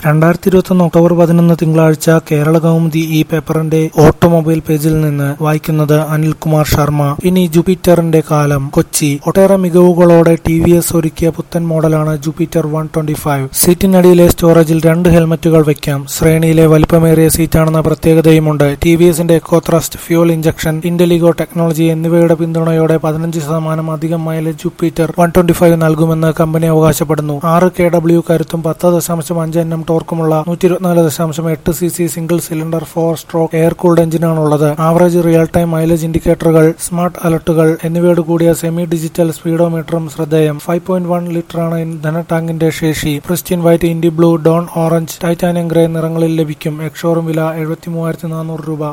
രണ്ടായിരത്തി ഇരുപത്തൊന്ന് ഒക്ടോബർ പതിനൊന്ന് തിങ്കളാഴ്ച കേരള കൗമുദി ഈ പേപ്പറിന്റെ ഓട്ടോമൊബൈൽ പേജിൽ നിന്ന് വായിക്കുന്നത് അനിൽകുമാർ ശർമ്മ ഇനി ജൂപ്പിറ്ററിന്റെ കാലം കൊച്ചി ഒട്ടേറെ മികവുകളോടെ ടി വി എസ് ഒരുക്കിയ പുത്തൻ മോഡലാണ് ജൂപ്പിറ്റർ വൺ ട്വന്റി ഫൈവ് സീറ്റിനടിയിലെ സ്റ്റോറേജിൽ രണ്ട് ഹെൽമറ്റുകൾ വയ്ക്കാം ശ്രേണിയിലെ വലിപ്പമേറിയ സീറ്റാണെന്ന പ്രത്യേകതയുമുണ്ട് ടി വി എസിന്റെ eco thrust fuel injection intelligo technology എന്നിവയുടെ പിന്തുണയോടെ പതിനഞ്ച് ശതമാനം അധികം mileage Jupiter one twenty five നൽകുമെന്ന് കമ്പനി അവകാശപ്പെടുന്നു ആറ് കെ ഡബ്ല്യു കരുത്തും പത്ത് ദശാംശം അഞ്ച് എൻ എം ടോർക്കുമുള്ള നൂറ്റി ഇരുപത്തിനാല് ദശാംശം എട്ട് C C single cylinder four stroke air cooled എഞ്ചിനാണുള്ളത് ആവറേജ് റിയൽ ടൈം മൈലേജ് ഇൻഡിക്കേറ്ററുകൾ സ്മാർട്ട് അലർട്ടുകൾ എന്നിവയോട് കൂടിയ സെമി ഡിജിറ്റൽ സ്പീഡോമീറ്ററും ശ്രദ്ധേയം ഫൈവ് പോയിന്റ് വൺ ലിറ്ററാണ് ഇന്ധന ടാങ്കിന്റെ ശേഷി pristine white indie blue dawn orange titanium grey നിറങ്ങളിൽ ലഭിക്കും എക്സോറും വില എഴുപത്തി മൂവായിരത്തി നാനൂറ് രൂപ